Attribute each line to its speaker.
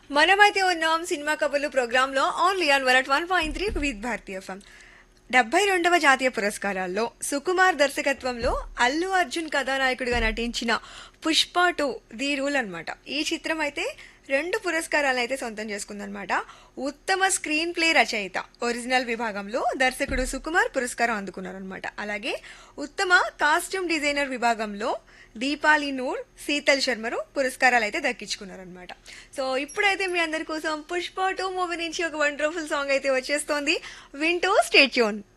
Speaker 1: మనమైతే ఉన్నాం సినిమా కబుర్లు ప్రోగ్రామ్ లో only on one one point three with Bharatiya FM డెబ్బై రెండవ జాతీయ పురస్కారాల్లో సుకుమార్ దర్శకత్వంలో అల్లు అర్జున్ కథానాయకుడిగా నటించిన పుష్ప టూ ది రూల్ అన్నమాట ఈ చిత్రం అయితే రెండు పురస్కారాలను అయితే సొంతం చేసుకుందనమాట ఉత్తమ స్క్రీన్ ప్లే రచయిత ఒరిజినల్ విభాగంలో దర్శకుడు సుకుమార్ పురస్కారం అందుకున్నారనమాట అలాగే ఉత్తమ కాస్ట్యూమ్ డిజైనర్ విభాగంలో దీపాలి నూర్ శీతల్ శర్మరు పురస్కారాలు అయితే దక్కించుకున్నారనమాట సో ఇప్పుడైతే మీ అందరి కోసం పుష్ప టూ మూవీ నుంచి ఒక వండర్ఫుల్ సాంగ్ అయితే వచ్చేస్తోంది వింటూ స్టేట్యూన్